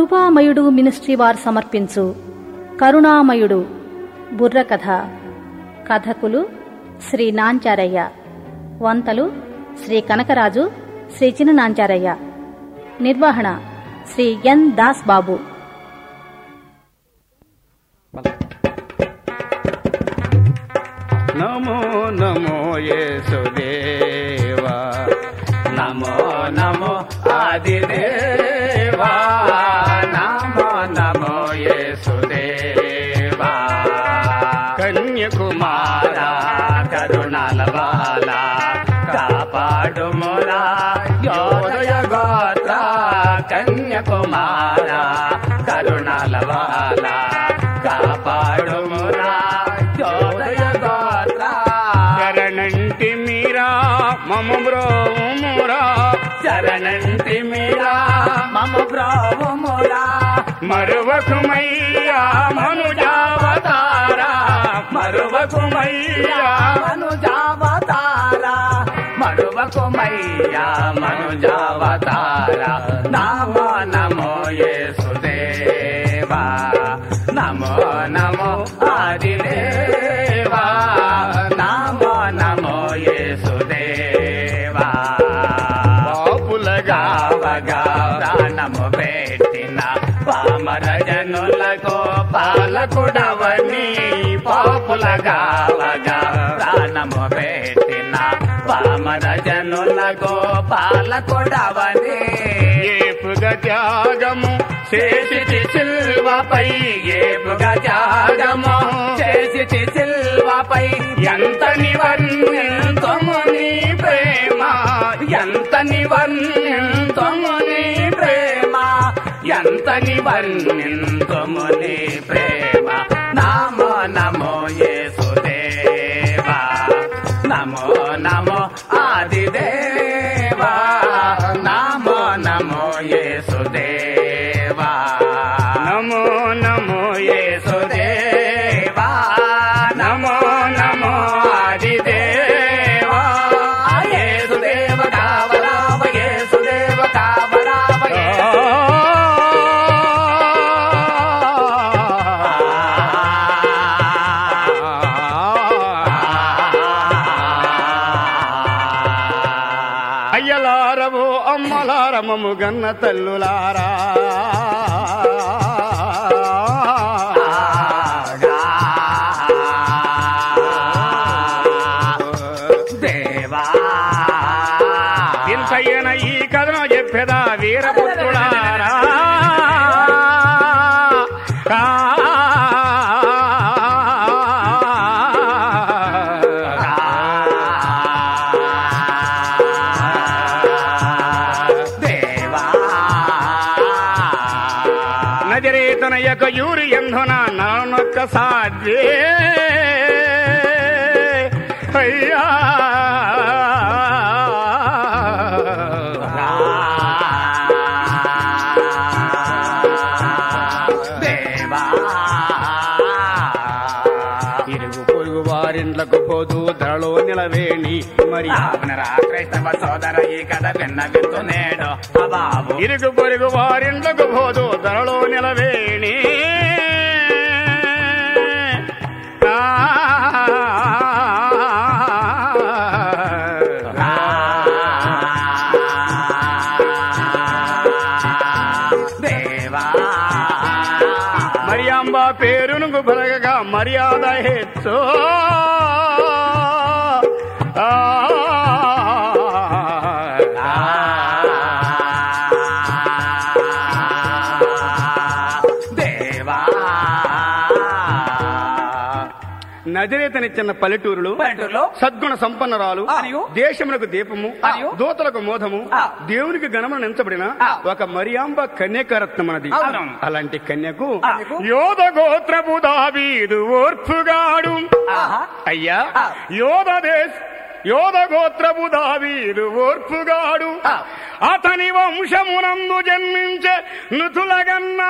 కృపామయుడు ministry వారు సమర్పించు కరుణామయుడు బుర్రకథ కథకులు శ్రీ నాంచారయ్య వంతలు శ్రీ కనకరాజు శ్రీ చిన్న నాంచారయ్య నిర్వహణ శ్రీ ఎన్ దాస్ బాబు నమో నమో యేసుదేవా నమో నమో ఆదిదేవా నమో నమో యేసుదేవా కన్యకుమార కరుణాల బాల కాపాడుమురా యోదయ గోత్ర కన్యకుమార కరుణాల బాల కాపాడుమురా యోదయ గోత్ర శరణంటి మీరా మమ బ్రోమురా శరణంటి మీరా మమ బ్రోమురా మరువకుమయ్యా మనుజావతారా మరువకుమయ్యా మనుజావతారా మరువకుమయ్యా మనుజావతారా నమో నమో యేసుదేవా నమో నమో ఆదిదేవా నమో నమో యేసుదేవా పాపులగావగా ప్రాణము పెట్టిన పామర జనులకు పాలకుడవని పాపులగావగా ప్రాణము పెట్టిన పామర జనులకు పాలకుడవని ఏపుగ త్యాగము చేసి సిల్వపై ఏపుగ త్యాగము చేసి సిల్వపై ఎంత నివర్ణింతము నీ ప్రేమ ఎంత నివర్ణింతము నీ ప్రేమ ఎంత నివర్ణింతము నీ ప్రేమ నమో నమో యేసుదేవా నమో నమో ఆదిదేవా నమో నమో యేసుదేవా నమో నమో యేసుదేవా నమో నమో ఆదిదేవా యేసుదేవ కావరావ యేసుదేవ కావరావ అయ్యలారవో అమ్మలారమము గన్న తల్లులారా దేవా ఇంతయ్యన ఈ కథను చెప్పేదా వీరపుత్రులారా దేవా నజరేతన యొక్క యూరి ఎందున నానొక్క సాధ్యే అయ్యా దేవా ఇరుగు పొరుగు వారిండ్లకు పోదు ధరలో నిలవేణి మరి క్రైస్తవ సోదర ఈ కథ విన్న వింటునేడు బాబు ఇరుగు పొరుగు వారిండ్లకు పోదు ధరలో నిలవేణి దేవా మరియాంబ పేరును బలగగా మర్యాద హెచ్చు ఆ. దేవా నజరేతనిచ్చిన పల్లెటూరులు పల్లెటూరులో సద్గుణ సంపన్నరాలు మరియు దేశమునకు దీపము మరియు దూతలకు మోధము ఆ. దేవునికి గణమనించబడిన ఆ. ఒక మరియాంబ కన్యకరత్నమనది అవును. అలాంటి కన్యకు ఆ. యోధ గోత్రపు దావీదు ఓర్పుగాడు ఆహా. అయ్యా ఆ. యోధ దేశ యోధ గోత్రపు దావీదు ఓర్పుగాడు ఆ. అతని వంశమునందు జన్మించే నుతులగన్నా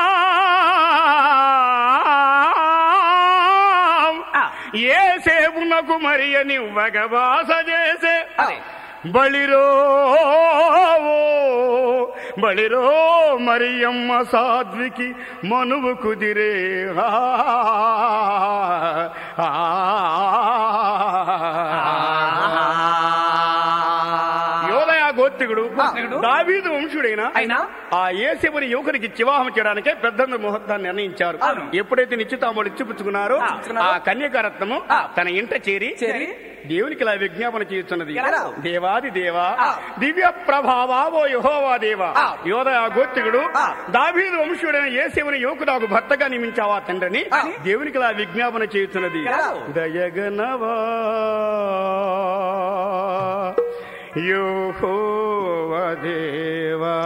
ఆ. ఏ సేపునకు మరియ నివ్వగ వాస చేసే అదే. బలిరో బళిరో మరియమ్మ సాధ్వికి మనువు కుదిరే ఆ, ఆ, యోదయ గోత్రికుడు గోత్రికుడు. దావీదు వంశుడైన అయినా ఆ ఏసేపుని యువకునికి వివాహం చేయడానికే పెద్ద ముహూర్తాన్ని నిర్ణయించారు అవును. ఎప్పుడైతే నిశ్చితాములు ఇచ్చిపుచ్చుకున్నారో ఆ, ఇచ్చుకున్నారో. ఆ కన్యకారత్నము ఆ. తన ఇంట చేరి చేరి దేవునికి ఇలా విజ్ఞాపన చేస్తున్నది ఎలా? దేవాది దేవా ఆ. దివ్య ప్రభావా ఓ యహోవా దేవా ఆ. యోధ గోత్రికుడు ఆ. దావీదు వంశుడైన ఏసేవుని యువకు నాకు భర్తగా నియమించావా తండ్రిని ఆ. దేవునికి ఇలా విజ్ఞాపన చేస్తున్నది ఎలా? దయగనవా యోహోవ దేవా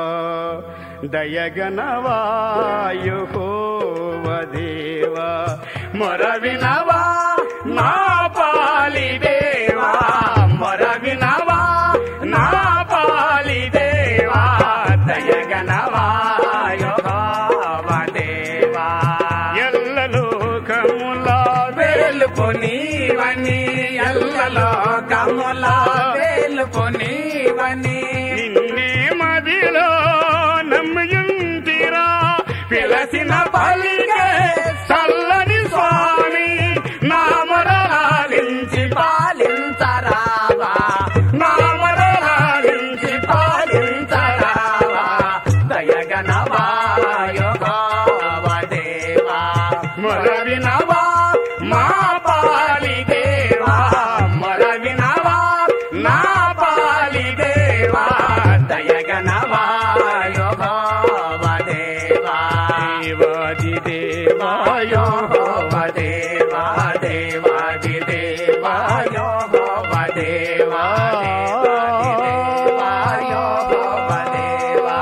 దయగనవా యోహోవ దేవా మొరవినవా నా పాలి దేవా మొరవినవా నా పాలి దేవా దయగనవా యోహోవ దేవా ఎల్లలోకముల వేలుకొనివని ఎల్లలో కమ్ముల వేలుకొనివని నిన్నే మదిలో నమ్మయుంటిరా పిలసిన పలిగే చల్లని స్వామి నామరాలించి పాలించరావా నామరాలించి పాలించరావా దయగనవా యోగోవ దేవా మొరవినవా మా పాలి దేవా మొరవినవా నా పాలి దేవా దయగనవా యోగోవ దేవా దేవాది దేవాయో యోగోవ దేవా దేవాది దేవా యోగోవ దేవా దేవాది దేవా యోగోవ దేవా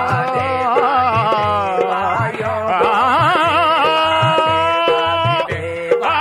దేవాది దేవా యోగోవ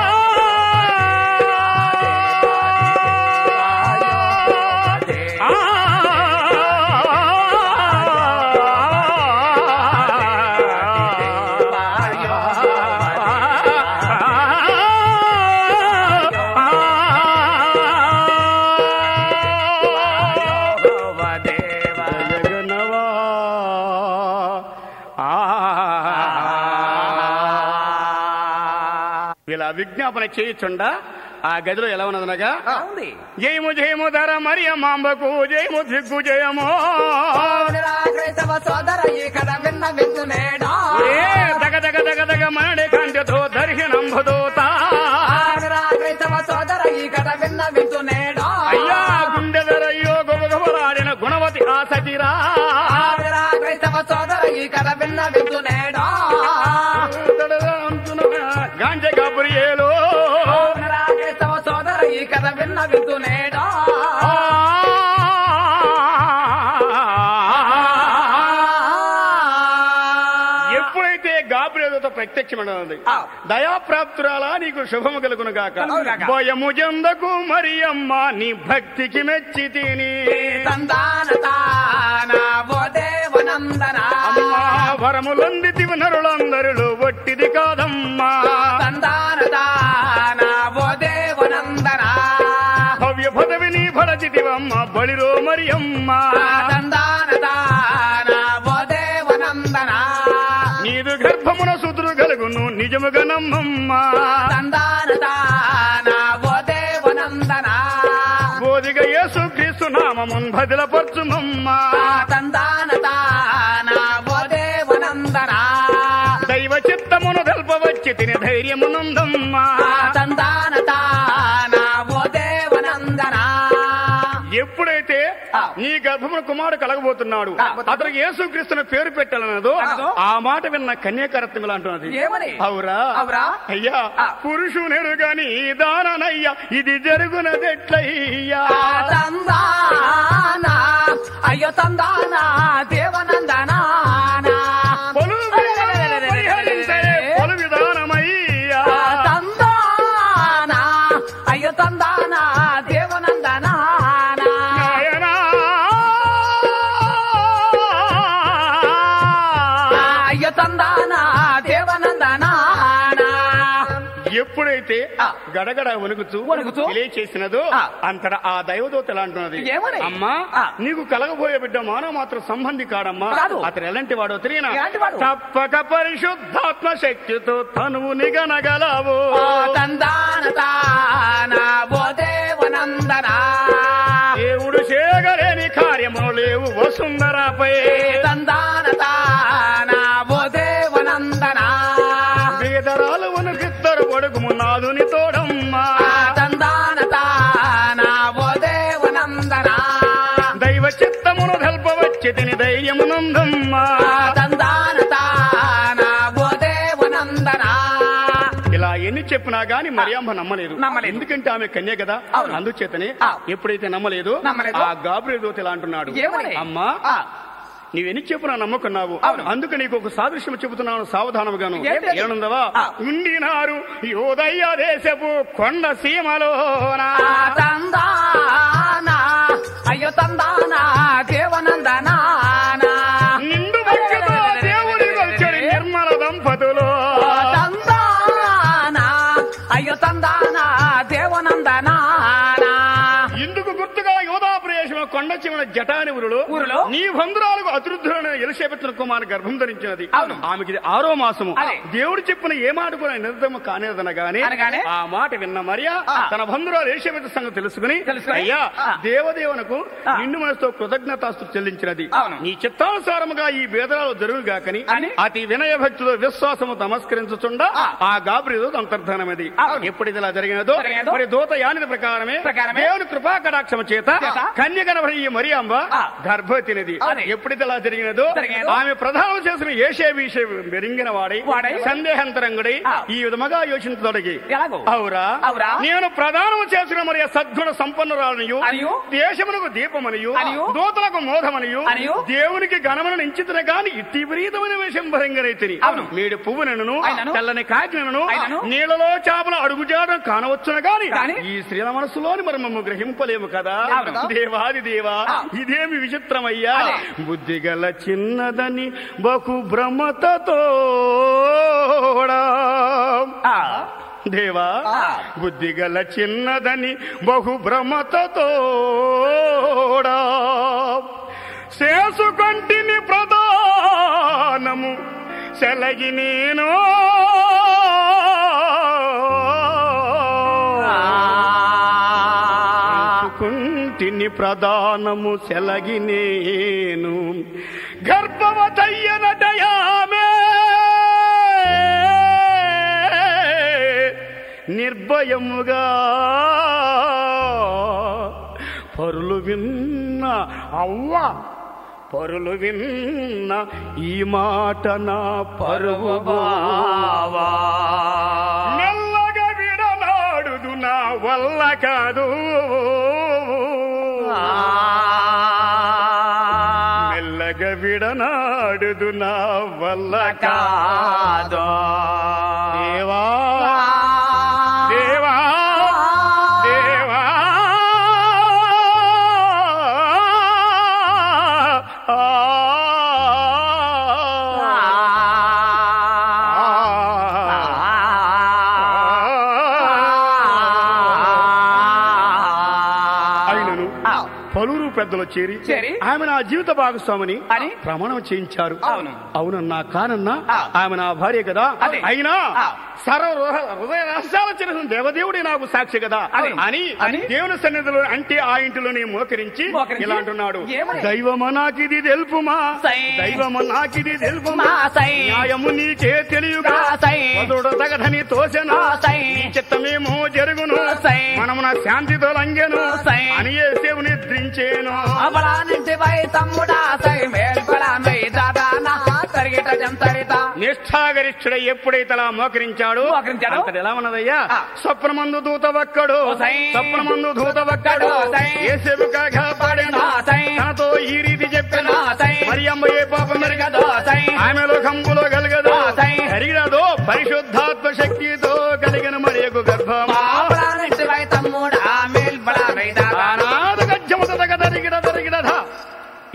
ఇలా విజ్ఞాపన చేయుచుండా ఆ గదిలో ఎలా ఉన్నదనగా ఉంది జయము జయము ధర మరియమాంబకు జయము దిగ్గు జయము క్రైస్తవ సోదర ఈ కథ విన్న విందునేడా ఏ దగ దగ దగ దగ మరణి కంఠతో దర్శనంబుదోత క్రైస్తవ సోదర ఈ కథ విన్న విందునేడా అయ్యా గుండె ధరయ్యో గొబగొబలాడిన గుణవతి ఆసతిరా క్రైస్తవ సోదర ఈ కథ విన్న విందునేడా గాంజ గబ్రియేలో క్రైస్తవ సోదర ఈ కథ విన్న విందునేడా ఎప్పుడైతే గాబ్రియేలతో ప్రత్యక్షమైనది ఆ. దయాప్రాప్తురాలా నీకు శుభము కలుగును గాక కలుగుగాక. భయము జందకు మరియమ్మ నీ భక్తికి మెచ్చి తిని తందాన తాన ఓ దేవనందన అమ్మా వరములంది నరులందరిలో వట్టిది కాదమ్మా తందాన తాన ఓ దేవనందన భవ్య పదవిని భరచితివమ్మ బలిరో మరియమ్మ తందాన తాన ఓ దేవనందన నీదు గర్భమున సుతురు కలుగును నిజముగా నమ్మమ్మ తందాన తాన ఓ దేవనందన బోధిగా యేసు క్రీస్తు నామమున్ బదిలపరచుమమ్మ తందాన తాన ఓ దేవనందన దైవ చిత్తమును తెల్పవచ్చి తిని ధైర్యమునందమ్మ తందాన తాన ఓ దేవనందన ఎప్పుడైతే ఆ. నీ గర్భమున కుమారుడు కలగబోతున్నాడు ఆ. అతనికి యేసుక్రీస్తుని పేరు పెట్టాలన్నదో అన్నదో. ఆ మాట విన్న కన్యాకరత్నములు అంటున్నది ఏమని? అవురా అవురా? అయ్యా ఆ. పురుషునేరు గాని దాననయ్యా ఇది జరుగునదెట్లయ్యా తందాన అయ్యో తందాన దేవనందన పొలు పరిహరించే పొలు విధానమయ్యా తందాన అయ్యో తందాన దేవనందన నాయనా. అయ్యో తందాన దేవనందన ఎప్పుడైతే ఆ. గడగడ వణుకుతూ వణుకుతూ తెలియచేసినదో ఆ. అంతటా ఆ దైవదూత ఎలా అంటున్నది ఏమని? అమ్మా ఆ. నీకు కలగబోయే బిడ్డ మానవ మాత్ర సంబంధి కాడమ్మా కాదు. అతను ఎలాంటి వాడో తెలియనా ఎలాంటి వాడు? తప్పక పరిశుద్ధాత్మ శక్తితో తనువు నిగనగలవు తందాన తాన ఓ దేవనందనా దేవుడు చేయగలేని కార్యములు లేవు వసుంధరాపై తందాన తాన ఓ దేవనందనా బీదరాలు వనకిద్దరు పొడుగు నాదుని తోడమ్మా తందాన తాన ఓ దేవనందనా దైవ చిత్తమును తెల్పవచ్చి తిని ధైర్యమునందమ్మా తందాన తాన ఓ దేవనందనా ఇలా ఎన్ని చెప్పినా గాని మరియమ్మ నమ్మలేదు నమ్మలేదు. ఎందుకంటే ఆమె కన్య కదా అవును. అందుచేతనే ఆ. ఎప్పుడైతే నమ్మలేదు నమ్మలేదు. ఆ గాబ్రియల్ దూత ఇలా అంటున్నాడు ఏమని? అమ్మా ఆ. నీవెన్ని చెప్పునా నమ్ముకున్నావు అవును. అందుకు నీకు ఒక సాదృశ్యం చెబుతున్నాను సావధానముగాను ఏంటది? ఏనుందవా ఆ. ఉండినారు యోదయ్య దేశపు కొండ సీమలోనా తందాన అయ్యో తందాన దేవనందనా నిండు భక్తితో దేవుడి వచ్చడి నిర్మల దంపతులు తందాన అయ్యో తందాన దేవనందనా ఇందుకు గుర్తుగా యోధాప్రదేశం కొండ చివన జటాని ఊరులో ఊరిలో? నీ బంధురాలకు అతృద్ధులైన ఎలిషేబెత్తున కుమార్ గర్భం ధరించినది అవును. ఆమెకి ఇది ఆరో మాసము అదే. దేవుడు చెప్పిన ఏ మాట కూడా నిర్ధమ కానేదనగానే అనగానే? ఆ మాట విన్న మరియా ఆ. తన బంధురాలు ఎలిషేబెత్ సంగతి తెలుసుకుని తెలుసుకుని? అయ్యా ఆ. దేవదేవునకు ఆ. నిండు మనసుతో కృతజ్ఞతాస్తు చెల్లించినది అవును. నీ చిత్తానుసారముగా ఈ భేదరాలు జరుగుగాకని అని? అతి వినయ భక్తులు విశ్వాసము నమస్కరించుచుండా ఆ. ఆ గాబ్రియలు అంతర్ధానమది అవును. ఎప్పుడు ఇది ఇలా జరిగినదో జరిగినదో? మరి దూత యానిది ప్రకారమే ప్రకారమే? దేవుని కృపా కటాక్షమ చేత చేత? కన్యకనబడి ఈ మరియంబ ఆ. గర్భవతినిది అదే. ఎప్పుడైతే ఇలా జరిగినదో జరిగినదో? ఆమె ప్రధానం చేసిన ఏషే విషయం మెరింగిన వాడై వాడై? సందేహంతరంగుడై ఆ. ఈ విధముగా యోచించదొడిగి ఎలాగో? అవురా అవురా? నేను ప్రధానం చేసిన మరి సద్గుణ సంపన్నురాలనియు అనియు? దేశమునకు దీపమనియు అనియు? దూతలకు మోధమనియు అనియు? దేవునికి గణమను నించితున గాని ఇట్టి విపరీతమైన విషయం భరింగరైతిని అవును. మేడు పువ్వునను అయినను? తెల్లని కాకినను అయినను? నీళ్ళలో చేపల అడుగుజాడం కానవచ్చున గాని గాని? ఈ స్త్రీల మనసులోని మర్మము గ్రహింపలేము కదా అవును. దేవాది దేవా ఆ. ఇదేమి విచిత్రమయ్యా అదే. బుద్ధిగల చిన్నదని బహు భ్రమతతో ఆ. దేవా ఆ. బుద్ధిగల చిన్నదని బహు భ్రమతతో చేసుకొంటిని ప్రధానము సెలగి నేను కుంటిని ప్రధానము సెలగి నేను గర్భవతయ్యనటయామే నిర్భయముగా పరులు విన్న అవ్వ పరులు విన్న ఈ మాట నా పరువు బావా మెల్లగా విడనాడుదు నా వల్ల కాదు మెల్లగా విడనాడుదు నా వల్ల కాదు దేవా దేవా దేవా అయినను పలువురు పెద్దలు చేరి చేరి ఆమె నా జీవిత భాగస్వామిని అని? ప్రమాణం చేయించారు అవును. అవునన్నా కానన్నా ఆ. ఆమె నా భార్య కదా అదే. అయినా ఆ. సర్వ హృదయ- హృదయ రహస్యాల చిన్న దేవదేవుడే నాకు సాక్షి కదా అదే. అని అని? దేవుని సన్నిధిలో అంటే ఆ ఇంటిలోని మోకరించి మోకరించి? ఇలా అంటున్నాడు ఏమని? దైవమ నాకిది తెలుపుమా సై. దైవమ నాకిది తెలుపుమా మా సై. న్యాయము నీకే తెలియగా మా సై. వదుడు తగదని తోసెను మా సై. నీ చిత్తమేమో జరుగును మా సై. మనమున శాంతితో లంగెను మా సై. అని ఏసేవు నిద్రించేను అబలానింటి వై తమ్ముడా సై మేల్పడాన్వై దాదానా తరిగిట జంతరిత నిష్ఠాగరిష్ఠుడ ఎప్పుడైతే అలా మోకరించాడు మోకరించాడు? అంతటి ఎలా ఉన్నదయ్యా ఆ. స్వప్నమందు దూత ఒక్కడు ఓ సై. స్వప్నమందు దూత ఒక్కడు ఓ సై. ఏసేపు కాపాడాను ఓ సై. తనతో ఈ రీతి చెప్పాను ఓ సై. మరి అమ్మ ఏ పాపం మెరగదు ఓ సై. ఆమెలో కంబులో కలగదు ఓ సై. కరిగినదో పరిశుద్ధాత్మ శక్తితో కలిగిన మరియకు గర్భం అబలానింటి వై తమ్ముడా మేల్పడాన్వై దాదానా ఆనాడు గజ్జముత తగ తరిగిడ తరిగిడధ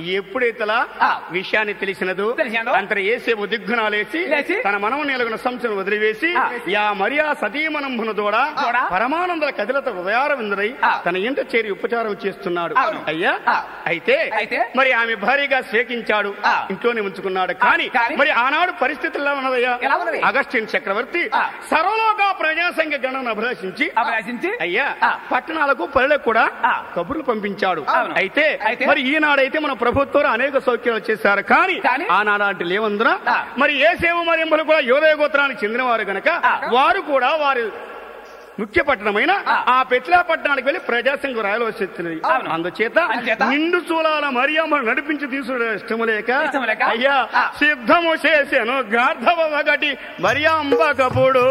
ఎప్పుడైతేలా ఆ. విషయాన్ని తెలిసినదు తెలిసినదో. అంతర ఏసేపు దిగ్గునాలేసి లేచి. తన మనము నెలగున సంశయం వదిలివేసి ఆ. యా మరియా సతీమనంభున దూడ దూడ. పరమానంద కదిలత ఉదయార విందురై ఆ. తన ఇంట చేరి ఉపచారం చేస్తున్నాడు అవును. అయ్యా ఆ. అయితే అయితే? మరి ఆమె భారీగా స్వేకించాడు ఆ. ఇంట్లోనే ఉంచుకున్నాడు కానీ కానీ? మరి ఆనాడు పరిస్థితుల్లో ఉన్నదయ్యా ఎలా ఉన్నది? అగస్టిన్ చక్రవర్తి ఆ. సర్వలోక ప్రజాసంఘ గణను అభిలాషించి అభిలాషించి అయ్యా ఆ. పట్టణాలకు పల్లెలకు కూడా ఆ. కబుర్లు పంపించాడు అవును. అయితే అయితే? మరి ఈనాడైతే మన ప్రభుత్వం అనేక సౌఖ్యాలు చేశారు కానీ కానీ? ఆనాడు లేవందున ఆ. మరి ఏ సేవ మరింపులు కూడా యోదయ గోత్రానికి చెందినవారు గనక ఆ. వారు కూడా వారి ముఖ్య పట్టణమైన ఆ. ఆ పెట్లా పట్టణానికి వెళ్లి ప్రజాసంఘం రాయవలసి వచ్చినది అవును. అందుచేత అందుచేత? నిండు చూలాల మరియమ్మ నడిపించి తీసుడు ఇష్టము లేక ఇష్టము లేక? అయ్యా ఆ. సిద్ధము చేశాను గార్ధవ ఒకటి మరియంబ కపుడు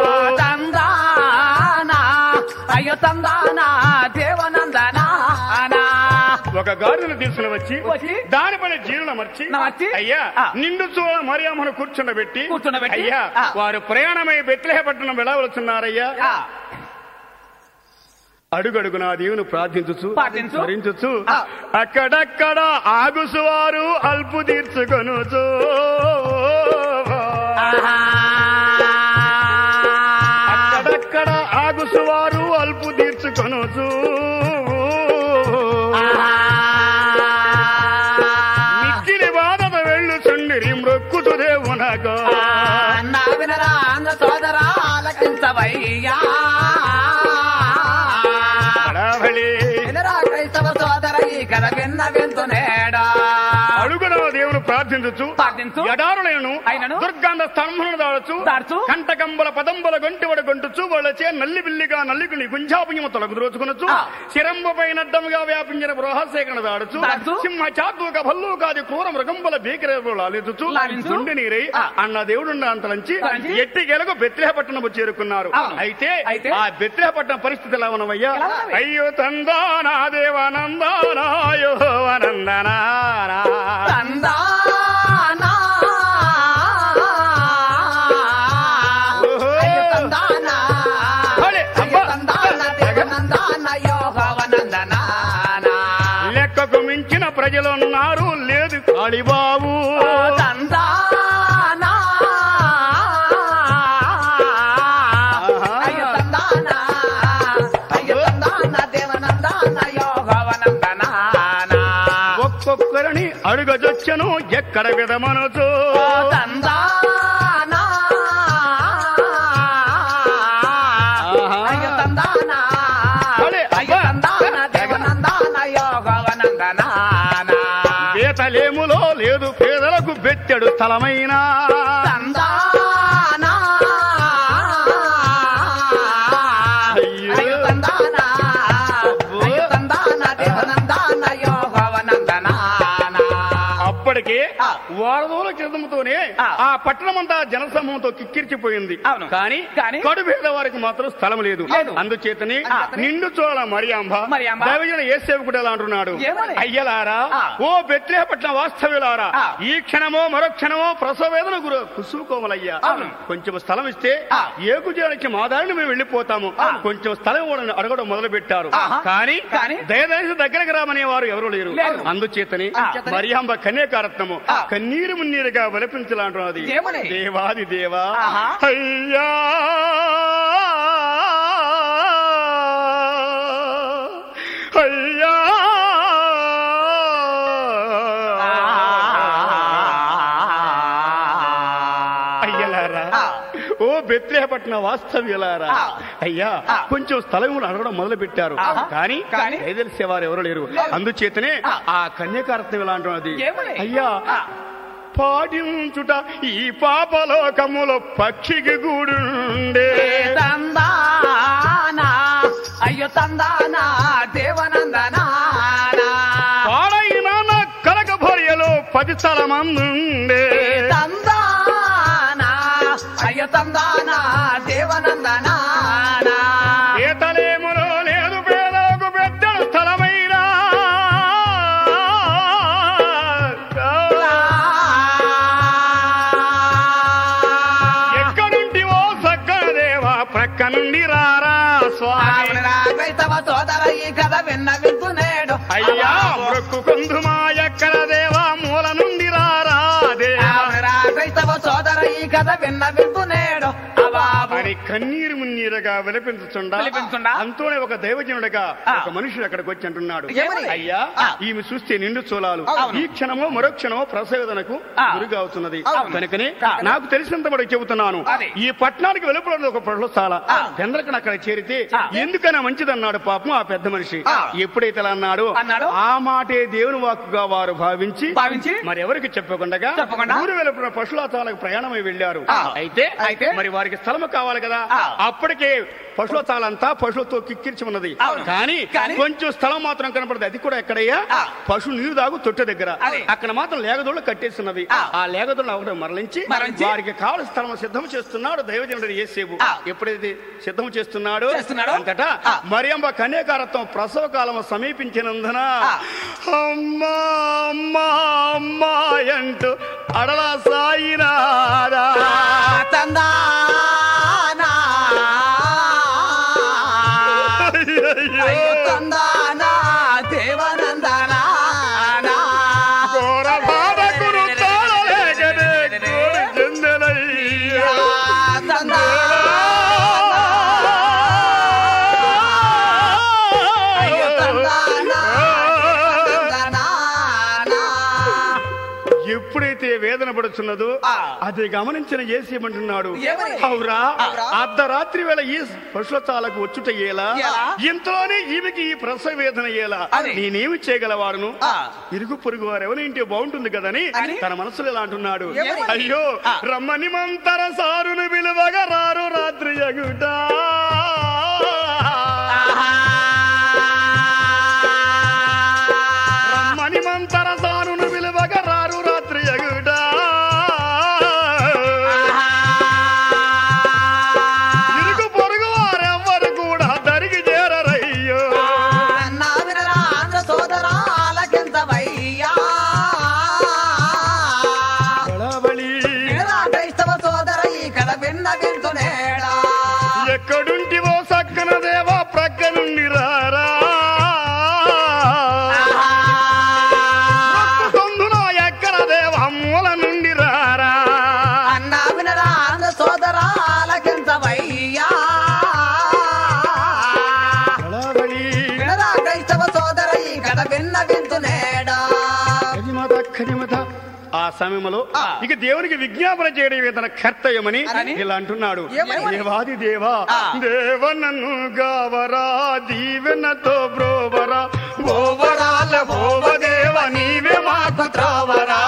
తందానా అయ్యో తందానా దేవనందనా ఒక గాడిదను తీసుకుని వచ్చి వచ్చి దానిపైన జీర్ణ మర్చి నమర్చి, అయ్యా ఆ. నిండు చూడ మరియమ్మను కూర్చుండబెట్టి కూర్చుండబెట్టి, అయ్యా ఆ. వారు ప్రయాణమై బెత్లహపట్నం వెళ్ళవలసిన్నారయ్యా అడుగడుగు నా దేవుని ప్రార్థించుచు ప్రార్థించు. స్మరించుచు ఆ. అక్కడక్కడ ఆగుసువారు అల్పు తీర్చుకొనుచు అక్కడక్కడ ఆగుసువారు అల్పు తీర్చుకొనుచు మిక్కిలి బాధత వెళ్ళుచుండిరి మృక్కుతు దేవునగా నా వినరా ఆంధ్ర సోదరా ఆలకించవయ్యా అడవళి వినరా క్రైస్తవ సోదర ఈ కథ విన్న వింటునేడా అడుగున దేవుని ప్రార్థించచ్చు ప్రార్థించు. ఎడారులను అయినను దుర్గంధ స్తంభమును దాడచ్చు దాడుచు. కంటకంబల పదంబల గొంటివడ గొంటుచు వాళ్ళచే నల్లి బిల్లిగా నల్లికుని గుంజాపుణ్యము తొలగు ద్రోచుకునొచ్చు ఆ. శిరంబ పైనడ్డముగా వ్యాపించిన బృహసేకరణ దాడచ్చు దాడుచు. సింహ చాతుక భల్లూకాది క్రూర మృగంబల భీకరేవులు లాలించు లాలించు. తుండి నీరై ఆ. అన్న దేవుడు అంతలంచి తలంచి. ఎట్టి గెలకు బెత్లేహపట్నము చేరుకున్నారు అవును. అయితే అయితే? ఆ బెత్లేహపట్నం పరిస్థితి ఎలా ఉన్నవయ్యా ఎలా ఉన్నవి? అయ్యో తందానా దేవానందానాయో అనందనా తందానా ఓహో. అయ్యో తందానా అరే, అయ్యో అబ్బా. తందానా దేవనందాన యోగవనందనా లెక్కకు మించిన ప్రజలున్నారు లేదు కాళీబాబు తందానా అయ్యో తందానా అయ్యో తందానా దేవనందాన యోగవనందనా ఒక్కొక్కరిని అడుగజొచ్చను ఎక్కడ విధమనచు తందానా అయ్యో తందానా అరే, అయ్యో అబ్బా. తందానా దేవనందాన యోగవనందనా వేతలేములో లేదు పేదలకు బెత్తెడు స్థలమైన తందానా అయ్యో. అయ్యో తందానా అయ్యో తందానా దేవనందాన యోగవనందనా అప్పటికే ఆ. వారదోల క్రితంతోనే ఆ. ఆ పట్టణమంతా జనసమూహంతో కిక్కిరిచిపోయింది అవును. కానీ కానీ? కడు పేద వారికి మాత్రం స్థలం లేదు లేదు. అందుచేతని ఆ. నిండు చోళ మరియాంబ మరియాంబ. దైవజన ఏ సేవకుడు ఎలా అంటున్నాడు ఏమని? అయ్యలారా ఆ. ఓ బెత్లేపట్నం వాస్తవ్యులారా ఆ. ఈ క్షణమో మరో క్షణమో ప్రసవ వేదన గురు కుసుకోమలయ్యా అవును. కొంచెం స్థలం ఇస్తే ఆ. ఏకుజానికి మా దారిని మేము వెళ్ళిపోతాము ఆ. కొంచెం స్థలం ఇవ్వడం అడగడం మొదలు పెట్టారు ఆహా. కానీ కానీ? దయదయసి దగ్గరకు రామనే వారు ఎవరు లేరు లేరు. అందుచేతని ఆ. మరియాంబ కన్యాకారత్నము ఆ. కన్నీరు మున్నీరుగా వలపించాలంటున్నది ఏమని? దేవాది దేవా ఆహా. అయ్యా అయ్యా అయ్యలారా ఆ. ఓ బెత్లేహపట్న వాస్తవ్యులారా ఆ. అయ్యా ఆ. కొంచెం స్థలం అడగడం మొదలు పెట్టారు ఆహా. కానీ కానీ? తెలిసేవారు ఎవరు లేరు అందుచేతనే ఆ. ఆ కన్యకారత్వం ఎలా అంటున్నది ఏమని? అయ్యా ఆ. పాటించుట ఈ పాపలోకములో పక్షికి గూడుండే తందానా అయ్యో తందానా దేవనందనా పాడైన నా కలక భర్యలో పది స్థలమందుండే తందానా అయ్యో తందానా దేవనందనా ఈతలేములో లేదు పేదలకు పెద్ద స్థలమైనా ఎక్కడుంటి ఓ సక్కదేవా ప్రక్క నుండి రారా స్వామి క్రైస్తవ సోదర ఈ కథ విన్న వింటున్నాడు అయ్యా మొక్కు కొందుమా ఎక్కడ దేవా కథ విన్న విందు నేడు అబాబు అని కన్నీరు మున్నీరుగా విలపించుచుండా విలపించుచుండా? అంతోనే ఒక దైవజనుడుగా ఆ. ఒక మనుషుడు అక్కడికి వచ్చి అంటున్నాడు ఏమని? అయ్యా ఆ. ఈమె చూస్తే నిండు చూలాలు అవును. ఈ క్షణమో మరో క్షణమో ప్రసవేదనకు ఆ. గురిగా అవుతున్నది అవును. కనుకనే ఆ. నాకు తెలిసినంత వరకు చెబుతున్నాను అది. ఈ పట్టణానికి వెలుపల ఒక ప్రహ్లశాల ఆ. చంద్రకణ అక్కడ చేరితే ఆ. ఎందుకైనా మంచిదన్నాడు పాపం ఆ పెద్ద మనిషి ఆ. ఎప్పుడైతే ఇలా అన్నాడు అన్నాడు? ఆ మాటే దేవుని వాక్కుగా వారు భావించి భావించి మరి ఎవరికి చెప్పకుండా చెప్పకుండా? ఊరు వెలుపల పశులాతాలకు ప్రయాణమై వెళ్ళారు ఆ. అయితే అయితే? మరి వారికి స్థలము కావాలి కదా ఆ. అప్పటికే పశులతాలంతా పశువులతో కిక్కిరిచి ఉన్నది అవును. కానీ కానీ? కొంచెం స్థలం మాత్రం కనపడదు అది కూడా ఎక్కడయ్యా ఆ. పశువు నీరు దాగు తొట్టె దగ్గర అదే. అక్కడ మాత్రం లేగదోళ్ళు కట్టేస్తున్నది ఆ. ఆ లేగదోళ్ళు ఒకటి మరలించి మరలించి? వారికి కావలసిన స్థలం సిద్ధం చేస్తున్నాడు దైవజనుడు ఏసేపు ఆ. ఎప్పుడైతే సిద్ధం చేస్తున్నాడు చేస్తున్నాడు? అంతటా ఆ. మరియమ్మ కన్యాకారత్వం ప్రసవ కాలం సమీపించినందున ఆ. అమ్మా అమ్మా అమ్మా అంటూ అడలా సాయినారా తందానా అయ్యో తందానా దేవనందనా ఘోర బాధకును తాళలేకనే కోరి చెందెనయ్యా. అయ్యో తందానా ఎప్పుడైతే వేదన పడుతున్నదో ఆ. అది గమనించిన ఏసేమంటున్నాడు ఏమని? అవురా అవురా? అర్ధరాత్రి వేళ ఈ పశులతాలకు వచ్చుట ఏలా ఎలా? ఇంతలోనే ఈమెకి ఈ ప్రసవ వేదన ఏలా అని. నేనేమి చేయగలవాడును ఆ. ఇరుగు పొరుగు వారు ఎవరింటి బాగుంటుంది కదని అని? తన మనసులో ఇలా అంటున్నాడు ఏమని? అయ్యో ఆ. రమ్మని మంతర సారును విలువగా రారు రాత్రి ఎగుట రమ్మని మంతర సారును విలువగా రారు రాత్రి ఎగుట ఇరుగు పొరుగు వారెవ్వరు కూడా దరికి చేరరయ్యో సోదరాలకింతవయ్యా బళబళి క్రైస్తవ సోదర ఈ కథ విన్న వింటునేడా ఎక్కడుంటివో సక్కన దేవా ప్రక్క నుండి రారా తొందునో ఎక్కడ దేవా మూల నుండి రారా అన్నా వినరా ఆంధ్ర సోదరాలకింతవయ్యా బళబళి వినరా క్రైస్తవ సోదర ఈ కథ విన్న వింటునేడా కదిమత కదిమత ఆ సమయంలో ఆ. ఇక దేవునికి విజ్ఞాపన చేయడం తన కర్తవ్యమని అని? ఇలా అంటున్నాడు ఏమని? దేవాది దేవా ఆ. దేవ నన్ను గావరా దీవెనతో బ్రోవరా ఓవరాల ఓవ దేవ నీవే మాకు త్రావరా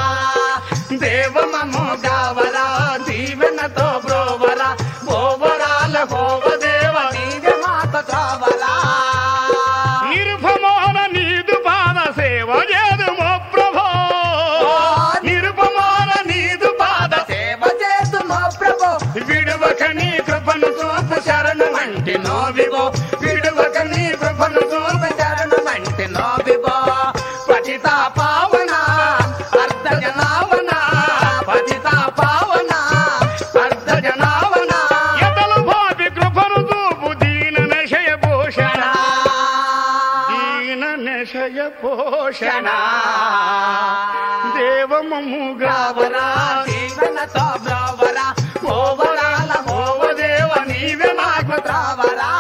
దేవమము గావరా దీవెనతో బ్రోవరా ఓవరాల ఓవ దేవ నీవే మాత త్రావలా నిరుపమాన నీదు పాద సేవ చేదుమో ప్రభో నిరుపమాన నీదు పాద సేవ చేస్తున్నో ప్రభు విడువక నీ కృపను చూపు శరణు వంటి నోవివో విడువక నీ కృపను చూపు శరణమంటి నోబిబో పతిత పావన అర్ధ జనావన పతిత పావన అర్ధ జనావన ఎదలు భావి కృపను చూపు దీన నశయ పోషణ దీన నశయ పోషణ దేవమము గావరా జీవనతో బ్రోవరా ఓవరాల ఓవ దేవ నీవే మాకు త్రావరా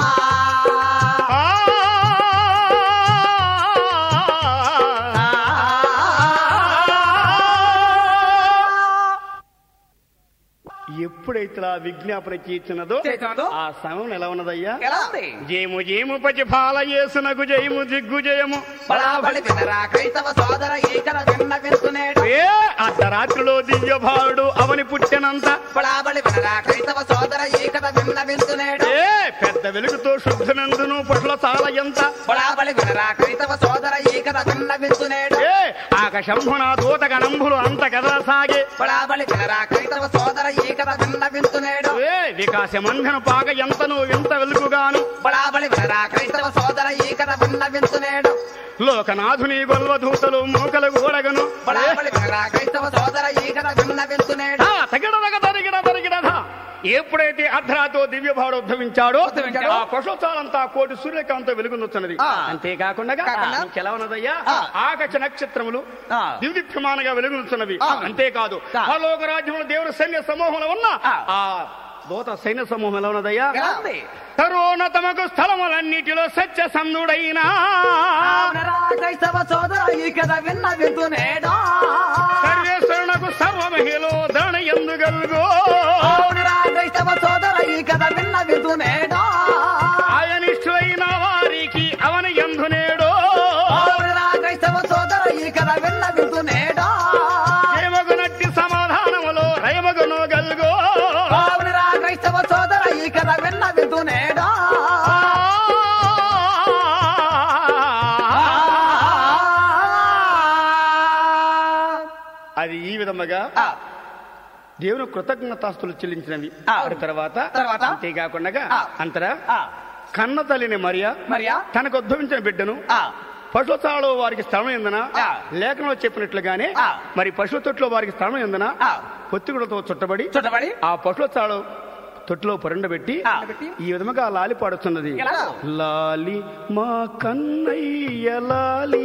ఎప్పుడైతే ఆ విజ్ఞాపన చేసినదో చేసినదో? ఆ సమయం ఎలా ఉన్నదయ్యా ఎలా ఉంది జయము జయము పచి ఫాల యేసునకు జయము దిగ్గుజయము బడాబడి వినరా క్రైస్తవ సోదర ఈకల విన్న వింటునేడు ఏ అర్ధరాత్రిలో దివ్య భారుడు అవని పుట్టినంత బడాబడి వినరా క్రైస్తవ సోదర ఈకల విన్న వింటునేడు ఏ పెద్ద వెలుగుతో శుద్ధనందును పట్ల చాలా ఎంత బడాబడి వినరా క్రైస్తవ సోదర ఈకల విన్న వింటునేడు ఏ ఆకాశంభున దూత గణంభులు అంత కథ సాగే బడాబడి వినరా క్రైస్తవ సోదర ఈకల విన్న వింటునేడు ఏ వికాసమంధన పాక ఎంతను ఎంత వెలుగుగాను బడాబడి వినరా క్రైస్తవ సోదర ఈకల విన్న వింటునేడు లోకనాథుని గొల్వధూతలు మూకలు గోడగను బడాబడి వినరా క్రైస్తవ సోదర ఈకల విన్న వింటునేడు తగిడదగ తరిగిడ తరిగిడధ ఎప్పుడైతే అర్ధరాతో దివ్య భావుడు ఉద్భవించాడో ఉద్భవించాడో, ఆ పశుచాలంతా కోటి సూర్యకాంతం వెలుగునుతున్నది ఆ. అంతేకాకుండా కాకుండా, ఇంకెలవనదయ్యా ఆ. ఆకాశ నక్షత్రములు ఆ. దివ్యమానగా వెలుగునుతున్నవి ఆ. అంతేకాదు ఆ. పరలోక రాజ్యంలో దేవుడు సైన్య సమూహంలో ఉన్న ఆ. ఆ దూత సైన్య సమూహం ఎలా ఉన్నదయ్యా ఎలా ఉంది తరుణ తమకు స్థలములన్నిటిలో సత్య సందుడైనా అవునరా క్రైస్తవ సోదర ఈ కథ విన్న వింటునేడా సర్వేశ్వరునకు సర్వమహిలో దణ ఎందుగలుగో అవునరా క్రైస్తవ సోదర ఈ కథ విన్న వింటునేడా ఆయనిష్ఠులైన వారికి అవన ఎందునేడో అవునరా క్రైస్తవ సోదర ఈ కథ విన్న వింటునేడా జయమగునట్టి సమాధానములో రయమగును గల్గో అవునరా క్రైస్తవ సోదర ఈ కథ విన్న వింటునేడా అది ఈ విధముగా ఆ, దేవుని కృతజ్ఞతాస్తులు చెల్లించినవి ఆ. ఆ తర్వాత తర్వాత? అంతేకాకుండా ఆ. అంతరా ఆ, కన్న తల్లిని మరియా మరియా తనకు ఉద్భవించిన బిడ్డను ఆ, పశుచాలలో వారికి స్థలం ఎందన ఆ. లేఖనంలో చెప్పినట్లుగానే ఆ. మరి పశువు తొట్టులో వారికి స్థలం ఎందన ఆ. పొత్తిగుడతో చుట్టబడి చుట్టబడి ఆ పశుచాలు తొట్టులో పరుండబెట్టి ఆ. ఈ విధముగా లాలి పాడుతున్నది ఎలా? లాలి మా కన్నయ్య లాలి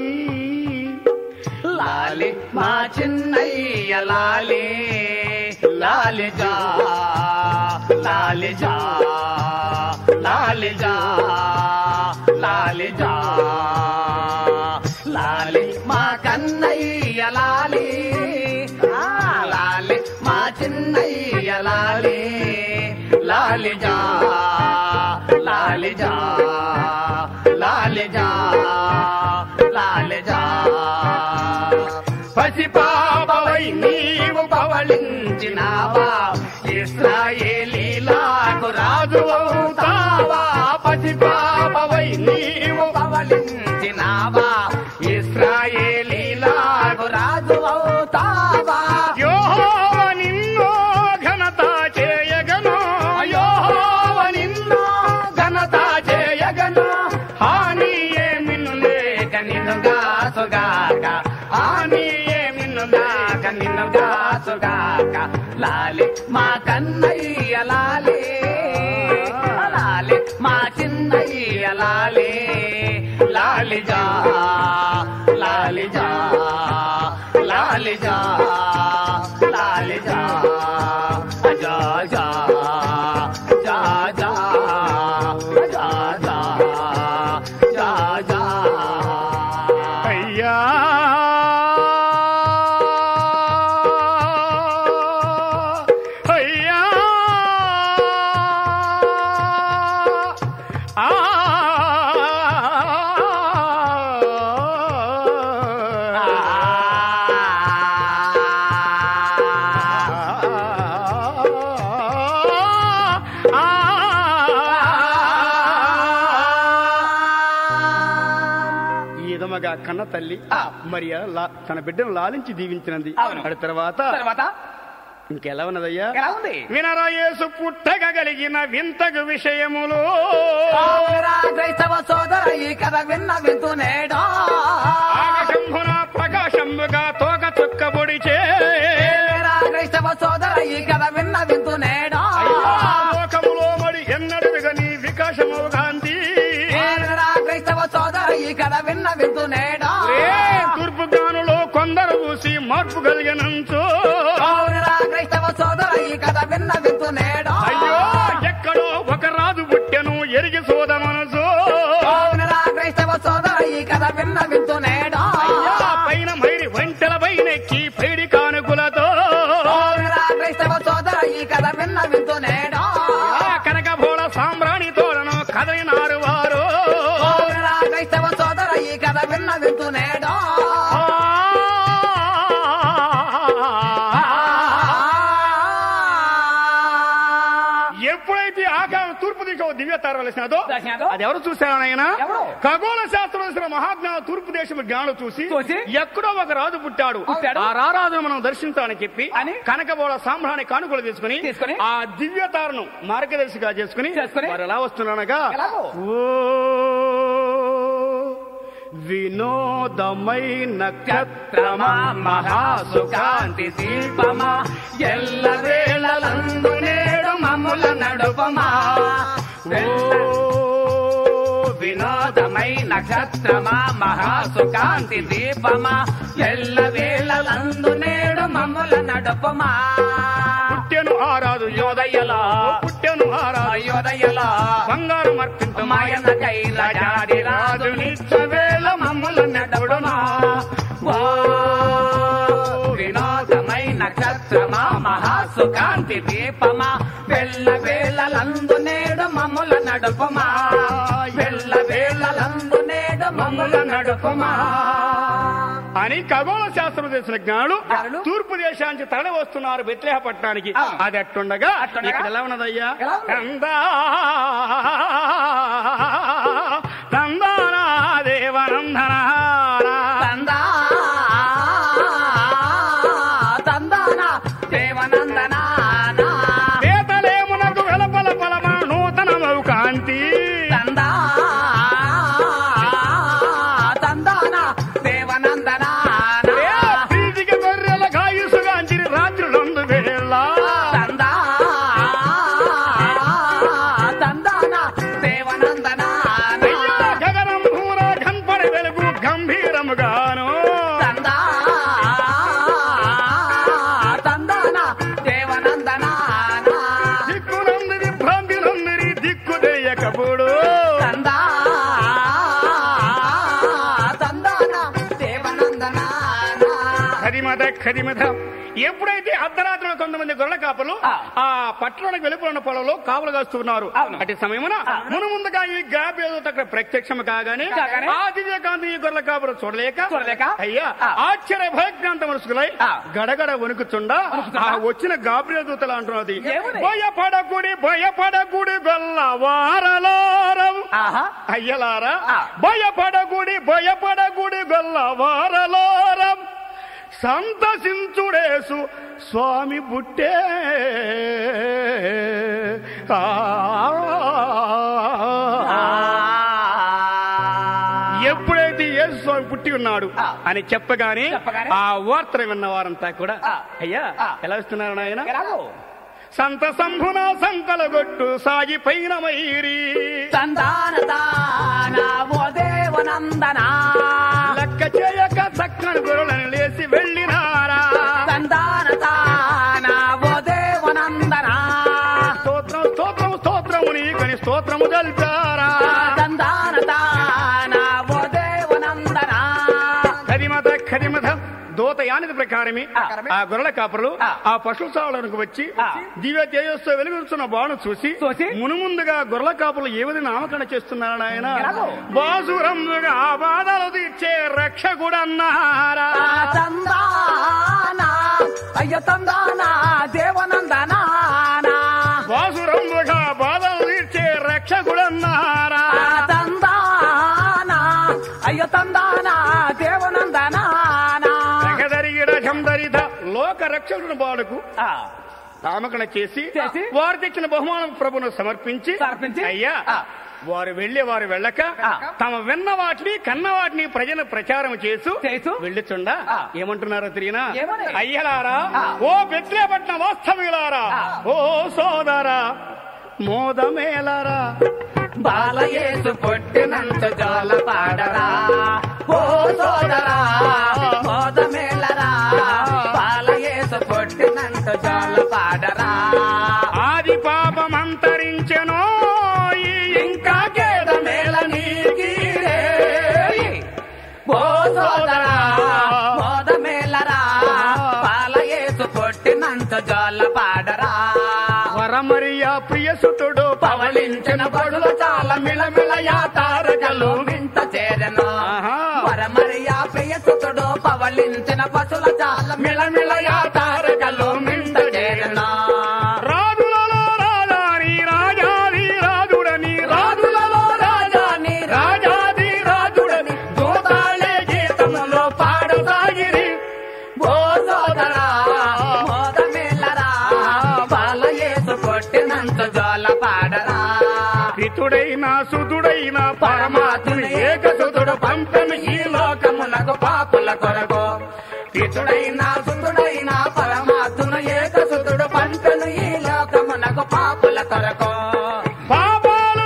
లాలి మా చిన్నయ్య లాలి లాలి జా లాలి జా లాలి జా లాలి జా లాలి మా కన్నయ్య లాలి ఆ, లాలి మా చిన్నయ్య లాలి లాలి జా లాలి జా లాలి జా లాలి జా పసిపాపవై నీవు పవళించినావా ఇస్రాయేలీలకు రాజు అవుతావా పసిపాపవై నీవు పవళించినావా ఇస్రాయేలీలకు రాజు అవుతావా యోహోవ నిన్నో ఘనత చేయగను యెహోవ నిన్ను ఘనత చేయగను హాని ఏమిను లేక నిన్నుగా సుగాక హాని ఏమిను లేక నిన్నుగా సుగాక లాలి మా కన్నయ్య లాలి లాలి మా చిన్నయ్య లాలి లాలి జా లాలి జా లాలి జా లాలి జా జా జా జా జా జా జా జా జా అయ్యా అయ్యా ఆ ఈ విధముగా కన్న తల్లి ఆ. మరి లా- తన బిడ్డను లాలించి దీవించినది అవును. అటు తర్వాత తర్వాత ఇంకెలా ఉన్నదయ్యా ఎలా ఉంది వినరా యేసు పుట్టగలిగిన వింతగు విషయములు అవునురా క్రైస్తవ సోదర ఈ కథ విన్న వింటునేడా ఆకాశంభున ప్రకాశంబుగా తోక చుక్క పొడిచే ఏరా క్రైస్తవ సోదర ఈ కథ విన్న వింటునేడా లోకములో మరి ఎన్నడుగా నీ వికాసము గాంధీ ఏరా క్రైస్తవ సోదర ఈ కథ విన్న వింటునేడా తూర్పు గానులో కొందరు చూసి మార్పు కలిగినంచు అవునురా క్రైస్తవ సోదర ఈ కథ విన్న వింటునేడా అయ్యో ఎక్కడో ఒక రాజు పుట్టెను ఎరిగి సోద మనసు అవునురా క్రైస్తవ సోదర ఈ కథ విన్న వింటునేడా ఆ పైన మైరి వంటల పైనెక్కి పైడి కానుకలతో అవునురా క్రైస్తవ సోదర ఈ కథ విన్న వింటునేడా ఆ కనక భోళ సాంబ్రాణి తోరణం కదలినారు వారు అవునురా క్రైస్తవ సోదర ఈ కథ విన్న వింటునేడా ఎప్పుడైతే ఆకాశం తూర్పు దిశ దివ్య తార వెలిసినదో దర్శనాదో? అది ఎవరు చూశారు ఆయన ఎవరు? ఖగోళ శాస్త్రం వేసిన మహాజ్ఞాన తూర్పు దేశం జ్ఞానం చూసి చూసి? ఎక్కడో ఒక రాజు పుట్టాడు పుట్టాడు? ఆ రారాజును మనం దర్శించాలని చెప్పి అని? కనకబోళ సాంబ్రాన్ని కానుకలు తీసుకుని తీసుకుని? ఆ దివ్య తారను మార్గదర్శిగా చేసుకుని చేసుకుని? వారు ఎలా వస్తున్నారనగా ఎలాగో? ఓ వినోదమై నక్షత్రమా మహాసుకాంతి శిల్పమా ఎల్ల వేళలందు నేడు మమ్ము వినోదమై నక్షత్రమా మహాసుకాంతి దీపమా ఎల్ల వేళలందు నేడు మమ్ముల నడుపమా పుట్టెను ఆరాదు యోదయలా పుట్టెను ఆరాదు అయోదయలా బంగారం అర్పించు మాయన కైలాడి రాజు నిత్యవేళ మమ్ముల నడుపుడుమా ఓ వినోదమై నక్షత్రమా మహాసుకాంతి దీపమా వెళ్ళ వేళలందు నేడు మమ్ముల నడుపమా వెళ్ళ వేళలందు నేడు మమ్ముల నడుపమా అని ఖగోళ శాస్త్రం తెలిసిన జ్ఞానులు జ్ఞానులు తూర్పు దేశానికి తరలి వస్తున్నారు బెత్లేహ పట్టణానికి ఆ. అది అట్టుండగా అట్టుండగా? ఇక్కడ ఎలా ఉన్నదయ్యా ఎలా ఉంది? తందా తందానా దేవనందనా తందా తందాన దేవనందనా వేతలేమునకు వెలపల పలమ నూతనమవు కాంతి తందా తందాన దేవనందనా ఏ ప్రీతికి గొర్రెల కాయుసుగాంచిరి రాత్రులందు వేళ తందా తందాన దేవనందనా అయ్యా గగనం భూర కన్పడి వెలుగు గంభీరముగాను తందా తందాన దేవనందనా దిక్కునందిరి భ్రాంతినందిరి దిక్కు దేయకపుడు తందా తందాన దేవనందనా ఖరిమద ఖరిమద ఎప్పుడైతే అర్ధరాత్రిలో కొంతమంది గొర్రెల కాపలు ఆ. ఆ పట్టణానికి వెలుపడిన పొలంలో కాపులు కాస్తున్నారు అవును. అటు సమయమున మును ముందుగా ఈ గాబేదో అక్కడ ప్రత్యక్షం కాగానే కాగానే ఆ దివ్యకాంతి ఈ గొర్రెల కాపులు చూడలేక చూడలేక అయ్యా ఆ. ఆశ్చర్య భయజ్ఞాంత మనసుకులై ఆ. గడగడ వణుకుతుండా ఆ వచ్చిన గాబ్రియ దూతలు అంటున్నది ఏమని? భయపడకుడి భయపడకుడి గొల్ల వారలోరం ఆహా అయ్యలారా ఆ. భయపడగుడి భయపడగుడి గొల్ల వారలోరం సంతసించుడేసు స్వామి బుట్టే ఆ. ఎప్పుడైతే యేసు స్వామి పుట్టి ఉన్నాడు ఆ. అని చెప్పగానే చెప్పగానే ఆ వార్తను విన్న వారంతా కూడా ఆ. అయ్యా ఆ. ఎలా వస్తున్నారు నాయన ఎలాగో సంత సంభున సంకలగొట్టు సాగిపోయిన మైరీ తందాన తాన ఓ దేవనందనా లెక్క చేయక చక్కని గొర్రెలను లేసి వెళ్ళినారా తందాన తాన ఓ దేవనందనా స్తోత్రం స్తోత్రం స్తోత్రము నీకని స్తోత్రము జల్పారా తందాన తాన ఓ దేవనందనా ఖదిమత ఖదిమత దూతయానిది ప్రకారమే ఆ. ఆ గొర్రెల కాపరులు ఆ. ఆ పశు సావడానికి వచ్చి ఆ. దివ్య తేజస్తో వెలుగుతున్న బాణం చూసి చూసి? మునుముందుగా గొర్రెల కాపులు ఏ విధంగా నామకరణ చేస్తున్నారు ఆయన ఎలాగో? బాసురముగా ఆ బాధలు తీర్చే రక్షకుడన్నారా ఆ తందాన అయ్య తందాన దేవనందనా బాసురముగా బాధలు తీర్చే రక్షకుడన్నారా ఆ తందాన అయ్య తందాన దేవనందనా జగదరిగిడ జందరిద లోక రక్షకుడు బాడుకు ఆ నామకరణ చేసి చేసి? వారు తెచ్చిన బహుమానం ప్రభును సమర్పించి సమర్పించి? అయ్యా ఆ. వారు వెళ్లి వారు వెళ్ళక ఆ. తమ విన్న వాటిని కన్న వాటిని ప్రజల ప్రచారం చేస్తూ చేస్తూ? వెళ్ళుచుండా ఆ. ఏమంటున్నారో తిరిగినా ఏమని? అయ్యలారా ఆ. ఓ బెత్లేపట్నం వాస్తవ్యులారా ఆ. ఓ సోదరా మోదమేలరా బాలయేసు పొట్టినంత జోల పాడరా ఓ సోదరా మోదమేలరా బాలయేసు పొట్టినంత జోల పాడరా ఆది పాపమంతరించెనో ఈ ఇంకా గేద మేల నీకీరే ఓ సోదరా మోదమేలరా బాలయేసు పొట్టినంత జోల పాడరా వరమరియా ప్రియసుతుడు పవళించిన పడుల చాలా మిళమిళయా తారకలు వింట చేరను ఆహా. వరమరియా ప్రియసుతుడు పవళించిన పశుల చాలా మిళమిళయా తారకలు వింట చేరను రాజులలో రాజాని రాజాది రాజుడని రాజులలో రాజాని రాజాది రాజుడని దూతాళే గీతములో పాడసాగిరి ఓ సోదరా మోదమేలరా బాలయేసు కొట్టినంత జోల పాడరా పితుడైన సుతుడైన పరమాత్ముని ఏకసుతుడు పంపను ఈ లోకమునకు పాపుల కొరకు పితుడైన సుతుడైన పరమాత్మున ఏకసుతుడు పంపెను ఈ లోకమునకు పాపుల కొరకు పాపాలు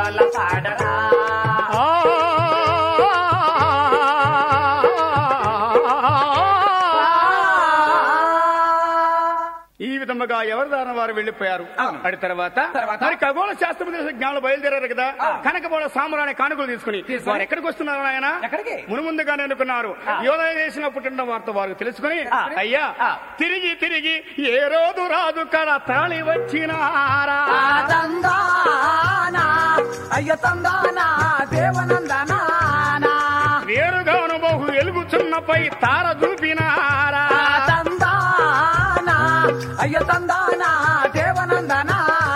జోల పాడరా ఆ ఈ విధముగా ఎవరి దాని వారు వెళ్లిపోయారు అవును. అడి తర్వాత తర్వాత? మరి ఖగోళ శాస్త్రం తెలిసిన జ్ఞానులు బయలుదేరారు కదా ఆ. కనకబోళ సాంబ్రాణి కానుకలు తీసుకుని తీసుకుని? వారు ఎక్కడికి వస్తున్నారు ఆయన ఎక్కడికి? మునుముందుగానే అనుకున్నారు ఆ. యోదయ దేశంలో పుట్టిన వార్త వారు తెలుసుకుని ఆ. అయ్యా ఆ. తిరిగి తిరిగి ఏ రోజు రాదు కడ తరలి వచ్చినారా ఆ తందానా అయ్య తందానా దేవనందనానా వేరుగాను బహు వెలుగుచున్నపై తార చూపినారా ఆ తందానా అయ్య తందానా దేవనందనానా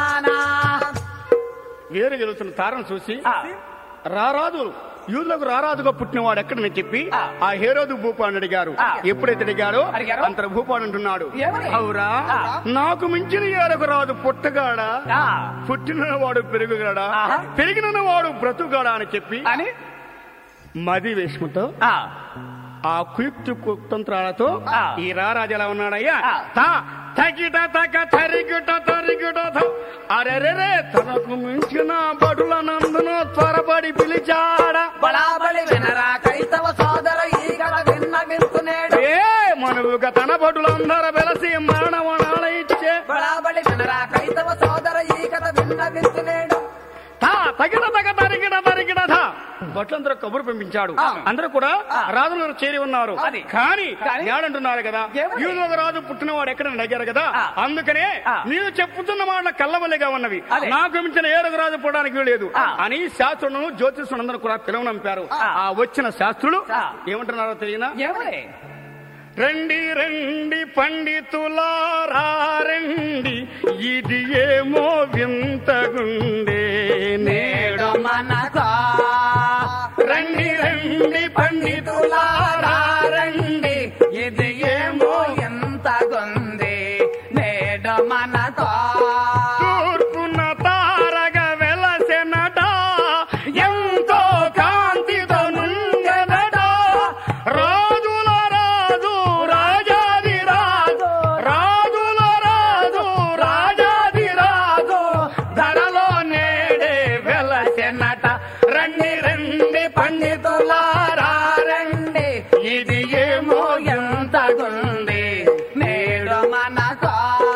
వేరు గెలుతున్న తారను చూసి ఆ, రారాజు యూదులకు రారాజుగా పుట్టినవాడు ఎక్కడని చెప్పి ఆ. ఆ హేరోదు భూపాన్ని అడిగారు ఆ. ఎప్పుడైతే అడిగారో అడిగారు? అంతర భూపాడు అంటున్నాడు ఏమని? అవురా ఆ. నాకు మించిన ఏరకు రాజు పుట్టగాడా ఆ, పుట్టిన వాడు పెరుగుగాడా ఆహా. పెరిగిన వాడు బ్రతుగాడా అని చెప్పి అని మది వేషముతో ఆ, ఆ కుయుక్తి కుతంత్రాలతో ఆ. ఈ రారాజు ఎలా ఉన్నాడయ్యా ఆ. తా తగిట తగ తరిగిట తరిగిట థ. అరెరెరే తనకు మించిన బడుల నందును త్వరపడి పిలిచాడా బళాబళి వినరా కైతవ సోదర ఈగల విన్న వింటునేడు ఏ మనువుగా తన బడులందరూ వెలసి మరణవనాల ఇచ్చే బళాబళి వినరా కైతవ సోదర ఈగల విన్న వింటునేడు తా తగిన తగ తరిగిట తరిగిట థ. భట్లందరూ కబురు పంపించాడు ఆ. అందరూ కూడా ఆ. రాజులు చేరి ఉన్నారు అది. కానీ కానీ? ఏడంటున్నారు కదా ఏమని? యూదుల రాజు పుట్టినవాడు ఎక్కడ అడిగారు కదా ఆ. అందుకనే ఆ. నీవు చెప్పుతున్న మాట కల్లవల్లిగా ఉన్నవి అదే. నాకు మించిన ఏడుగు రాజు పోవడానికి లేదు ఆ. అని శాస్త్రులను జ్యోతిష్యులందరూ కూడా పిలవనంపారు ఆ. ఆ వచ్చిన శాస్త్రులు ఆ. ఏమంటున్నారో తెలియనా ఏమని రండి రండి పండితులారా రండి ఇది ఏమో వింతగుండే నేడు మనకా రండి రండి పండితులారా రండి ఇది ఏమో ఎంత గుంది నేడు మనకా తూర్పున తారగ వెలసెనట ఎంతో కాంతితో నుండెనట రాజుల రాజు రాజాది రాజు రాజుల రాజు రాజాది రాజు ధరలో నేడే వెలసెనట రండి రండి పండితులారా రండి ఇది ఏమో ఎంత గుంది నేడు మనకా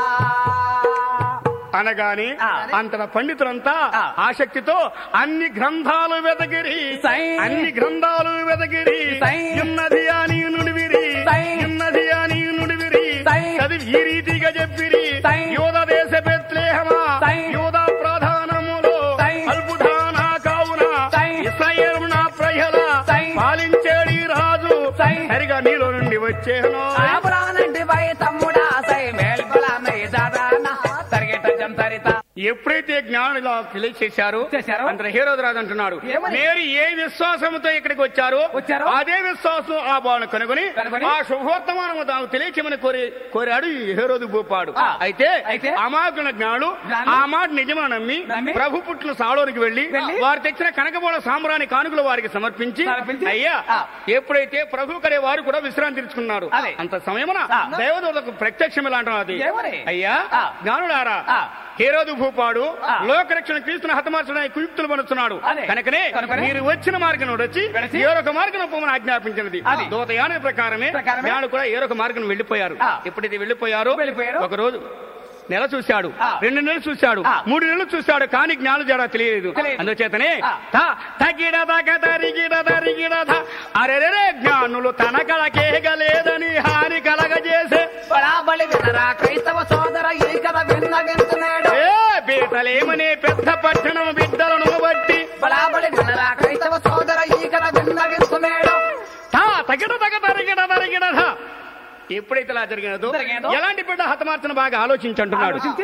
అనగాని ఆ. అంతట పండితులంతా ఆ. ఆసక్తితో అన్ని గ్రంథాలు వెదగిరి సై. అన్ని గ్రంథాలు వెదగిరి సై. ఉన్నది అని నుడివిరి సై. ఉన్నది అని నుడివిరి సై. చదివి ఈ రీతిగా చెప్పిరి సై. యోధ దేశ బెత్లేహమా సై. యోధ ప్రధానములో సై. అల్పుధాన కావున సై. ఇస్రాయేలు నా ప్రజల సై. పాలించేడి రాజు సై. సరిగా నీలో నుండి వచ్చేను ఆపరానండి వై తమ్ముడా సై మేల్కొల దాదానా తరిగేట జంతరిత ఎప్పుడైతే జ్ఞానులు ఇలా తెలియచేశారో చేశారో? అంత హీరోదరాజు అంటున్నాడు ఏమని? మీరు ఏ విశ్వాసంతో ఇక్కడికి వచ్చారో వచ్చారో? అదే విశ్వాసం ఆ బాను కనుగొని కనుగొని? ఆ శుభవర్తమానము తాను తెలియచేయమని కోరి కోరాడు ఈ హేరోదు భూపాడు ఆ. అయితే అయితే? అమాగుణ జ్ఞానులు జ్ఞానులు? ఆ మాట నిజమని నమ్మి నమ్మి? ప్రభు పుట్టిన సాలోనికి వెళ్లి వెళ్ళి? వారు తెచ్చిన కనకబోళ సాంబ్రాణి కానుకలు వారికి సమర్పించి సమర్పించి? అయ్యా ఆ. ఎప్పుడైతే ప్రభు కడే వారు కూడా విశ్రాంతి తీసుకున్నారు అదే. అంత సమయమున ఆ. దైవదూతకు ప్రత్యక్షం ఎలా అంటున్నది ఏమని? అయ్యా ఆ. జ్ఞానుడారా ఆ. హేరోదు భూపాడు ఆ. లోకరక్షణ క్రీస్తును హతమార్చడానికి కుయుక్తులు పనుతున్నాడు అదే. కనుకనే కనుకనే మీరు వచ్చిన మార్గం వచ్చి వెళచి ఏరొక మార్గం పొమ్మని ఆజ్ఞాపించినది అది. దూతయాన ప్రకారమే ప్రకారమే జ్ఞానులు కూడా ఏరొక మార్గం వెళ్లిపోయారు ఆ. ఎప్పుడైతే వెళ్లిపోయారు వెళ్ళిపోయారు. ఒక రోజు నెల చూశాడు ఆ. రెండు నెలలు చూశాడు ఆ. మూడు నెలలు చూశాడు కానీ జ్ఞానులు జరా తెలియదు తెలియదు. అందుచేతనే ఆ. థ, తగిడ తగ తరిగిడ తరిగిడ థ. అరెరెరే జ్ఞానులు తన కళకేగలేదని హాని కలగజేసే బళాబళి వినరా క్రైస్తవ సోదర ఈ కథ విన్న వింటున్నాడు ఏ బీటలేమనే పెద్ద పట్టణం బిడ్డలను బట్టి బళాబళి వినరా క్రైస్తవ సోదర ఈ కథ విన్న వింటున్నాడు తా తగిడ తగ తరిగిడ తరిగిడ థ. ఎప్పుడైతే ఇలా జరిగినదో జరిగినదో? ఎలాంటి బిడ్డ హతమార్చన బాగా ఆలోచించంటున్నాడు ఆలోచించి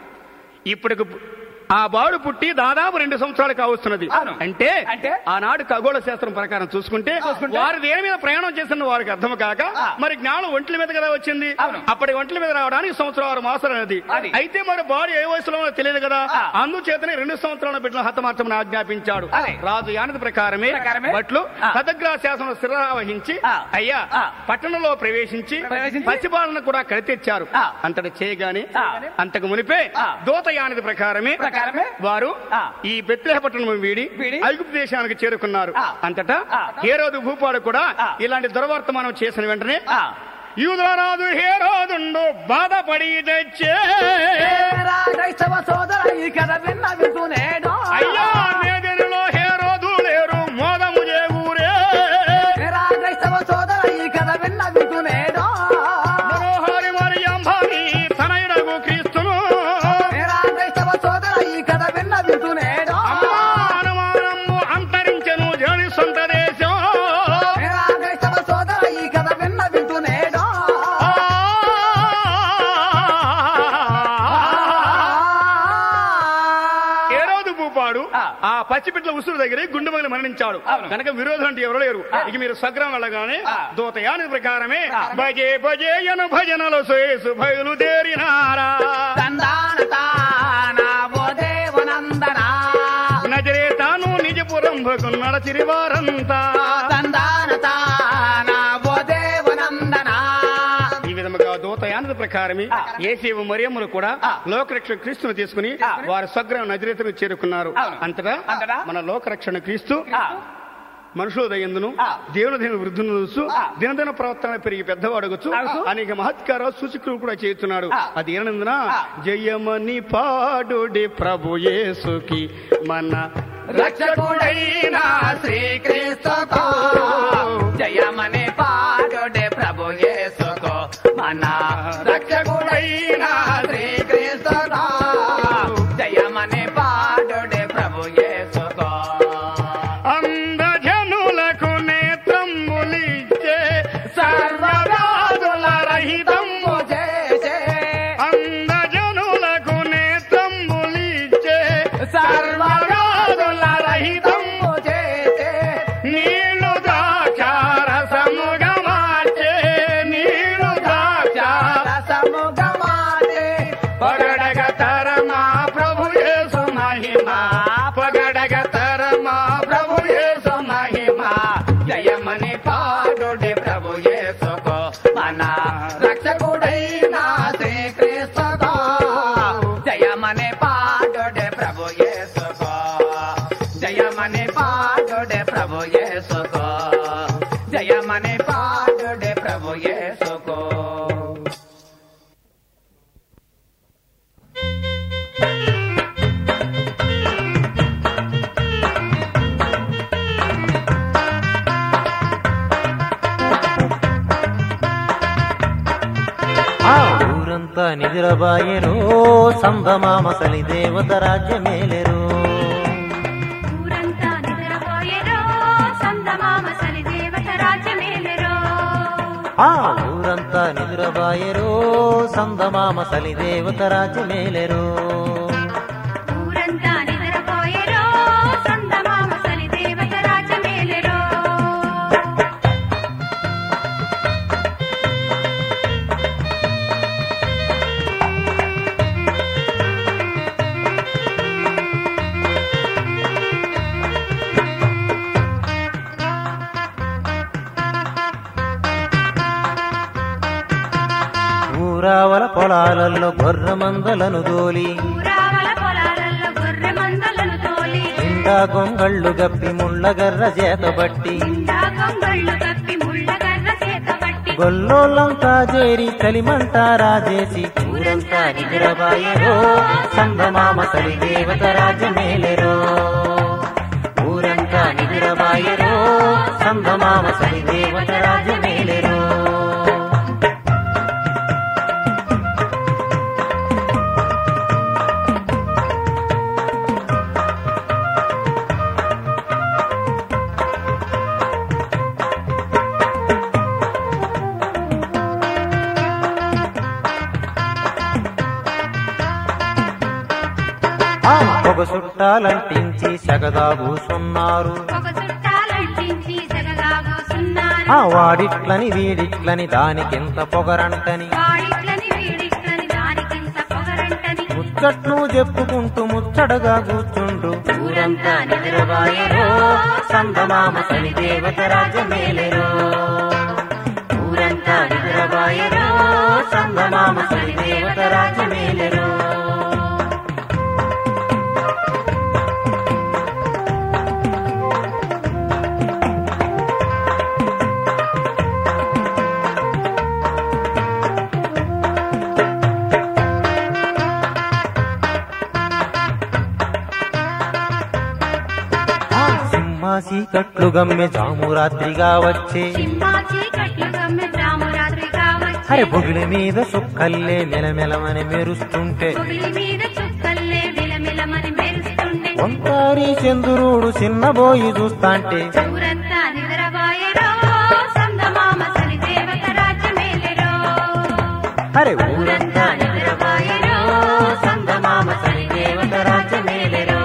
ఇప్పుడు ఆ బాడు పుట్టి దాదాపు రెండు సంవత్సరాలు కావస్తున్నది అవును. అంటే అంటే? ఆనాడు ఖగోళ శాస్త్రం ప్రకారం చూసుకుంటే చూసుకుంటే? వారు దేని మీద ప్రయాణం చేసిన వారికి అర్థం కాక ఆ. మరి జ్ఞానం ఒంట్ల మీద కదా వచ్చింది అవును. అప్పటి ఒంట్ల మీద రావడానికి సంవత్సరం ఆరు మాసాలు అనేది అది. అయితే మరి బాడీ ఏ వయసులో ఉన్నదో తెలియదు కదా ఆ. అందుచేతనే రెండు సంవత్సరాల బిడ్డలు హతమార్చమని ఆజ్ఞాపించాడు అదే. రాజు యానది ప్రకారమే ప్రకారమే? బట్లు ఆ. సదగ్రహ శాసనం శిరవహించి ఆ. అయ్యా ఆ. పట్టణంలో ప్రవేశించి ప్రవేశించి? పసిపాలన కూడా కడితెచ్చారు ఆ. అంతటి చేయగానే ఆ. అంతకు మునిపే ఆ. దూతయానిది ప్రకారమే ప్రకారమే? ప్రకారమే వారు ఆ. ఈ బెత్లేహ పట్టణం వీడి వీడి ఐగుప్తు దేశానికి చేరుకున్నారు ఆ. అంతటా ఆ. హేరోదు భూపాడు కూడా ఆ. ఇలాంటి దుర్వర్తమానం చేసిన వెంటనే ఆ. యూదరాజు హేరోదుండు బాధపడి తెచ్చే ఏరా క్రైస్తవ సోదర ఈ కథ విన్న వింటూనేడో అయ్యా మేదిరిలో హేరోదు లేరు మోదము చేకూరే ఏరా క్రైస్తవ సోదర ఈ కథ విన్న వింటూనేడో మనోహరి మరియంబాని తనయుడగు క్రీస్తును ఏరా క్రైస్తవ సోదర ఈ కథ విన్న వింటూనేడో అమ్మా అనుమానము అంతరించెను జని సొంత దేశం ఏరా క్రైస్తవ సోదర ఈ కథ విన్న వింటూనేడో ఏరోదు భూపాడు ఆ. ఆ పచ్చిపిట్ల ఉసురు దగ్గర గుండె పగిలి మరణించాడు అవును. కనుక విరోధం అంటే ఎవరు లేరు ఇక మీరు స్వగ్రం వెళ్ళగానే ఆ. దూతయాని ప్రకారమే భజే భజేయను భజనలు చేసు బయలుదేరినారా తందాన తాన ఓ దేవనందనా నజరే తాను నిజపురంభకు నడచిరి వారంతా తందాన తాన ఓ దేవనందనా ఈ విధముగా దూతయానద ప్రకారమే ఏసేవు మరియమ్మలు కూడా ఆ. లోకరక్షణ క్రీస్తును తీసుకుని ఆ. వారి స్వగ్రహం నజరేతను చేరుకున్నారు అవును. అంతటా అంతటా మన లోకరక్షణ క్రీస్తు ఆ. మనుషుల దయందును ఆ. దేవుని దైన వృద్ధులను చూస్తూ ఆ. దినదిన ప్రవర్తన పెరిగి పెద్దవాడగొచ్చు అవును. అనేక మహత్కార సూచకులు కూడా చేస్తున్నాడు ఆ. అది ఏనందున ఆ. జయమని పాడుడి ప్రభు యేసుకి మన రక్షకుడైన శ్రీక్రీస్తుతో జయమని పాడుడే ప్రభు యేసుకో మన రక్షకుడైన శ్రీక్రీస్తుతో జయమని పాడుడే ప్రభు యేసుకో అందజనులకు నేత్రములిచ్చే సర్వరాజుల రహితము చేసే అందజనులకు నేత్రములిచ్చే సర్వరాజుల రహితము చేసే నీళ్లు ద్రాక్షారసముగా మార్చే నీళ్లు ద్రాక్షార రసముగమానే పగడగ తరమా ప్రభు యేసు మహిమ పగడగ తరమా ప్రభు యేసు మహిమ జయమని పాడుడే ప్రభు యేసుకో మన రక్షకుడైన శ్రీక్రీస్తుతో జయమని పాడుడే ప్రభు యేసుకో జయమని పాడుడే ప్రభు యేసుకో జయమని పాడుడే ప్రభు యేసుకో ఆ ఊరంతా నిద్రబాయెరో సంభమామ సలి దేవత రాజ్యమేలెరు ఊరంతా నిద్రపోయెరో సందమామ సలి దేవత రాజ్యమేలెరో ఆ ఊరంతా నిద్రబాయెరో సందమామ సలి దేవత రాజ్యమేలెరు ఊరంతా నిద్రపోయెరో సందమామ సలి దేవత రాజ్యమేలెరో ఊరావల పొలాలలో గొర్రె మందలను దోలి ఊరావల పొలాలలో గొర్రె మందలను తోలి నిండా గొంగళ్ళు గప్పి ముళ్ళగర్ర చేతబట్టి నిండా గొంగళ్ళు కప్పి ముళ్ళగర్ర చేత పట్టి గొల్లోలంతా చేరి కలిమంట రాజేసి ఊరంతా నిద్రబాయెరో సంభమామ సలి దేవత రాజ్యమేలెరో ఊరంతా నిద్రబాయెరో సంభమామ సలి దేవత రాజ్యమేలెరో ఆ పొగ చుట్టాలంటించి సగదా కూసున్నారు ఒక చుట్టాలంటించి జగగా కూసున్నారు ఆ వాడిట్లని వీడిట్లని దానికింత పొగరంటని వాడిట్లని వీడిట్లని దానికింత పొగరంటని ముచ్చట్లు చెప్పుకుంటూ ముచ్చటగా కూర్చుంటూ ఊరంతా నిద్రబాయరో సందమామ సలి దేవత రాజ్యమేలెరో ఊరంతా నిద్రబాయరో సందమామ సలి దేవత రాజ్యమేలెరో చిమ్మాసి కట్లు గమ్మె జామురాత్రిగా వచ్చే సింహా చీకట్లు గమ్మె రామురాత్రి కావచ్చు అరే బొగిలి మీద సుక్కల్లే మెలమెలమని మెరుస్తుంటే పొగిలి మీద చుక్కల్లే విలమిలమని మెరుస్తుండే ఒంటారి చంద్రుడు చిన్నబోయి చూస్తాంటే ఊరంతా నిద్రపోయరో సందమామ సలి దేవత రాజ్యమేలెరో అరే ఊరంతా ఊరంతా నిద్రపోయరో సందమామ సలి దేవత రాజ్యమేలెరో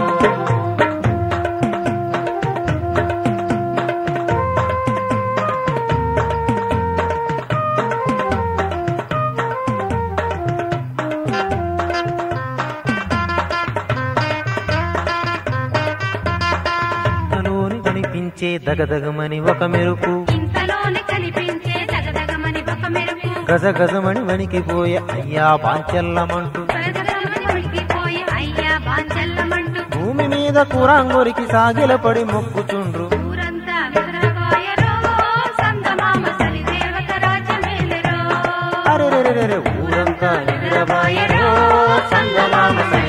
ఇంతలోని కనిపించే దగదగమని ఒక మెరుపు ఇంతలోనే కనిపించే జగదగమని ఒక మెరుపు గజగజమని వణికిపోయే అయ్యా పాంచెల్లమంటూ గజగజమని ఉడికిపోయి అయ్యా బాంచల్లమంటూ భూమి మీద కూరాంగురికి సాగిలపడి మొక్కుచుండ్రు ఊరంతా నిద్రపోయరో సందమామ సలి దేవత రాజ్యమేలెరో అరెరెరెరె ఊరంతా నిద్రపోయరో సంగమామ సరి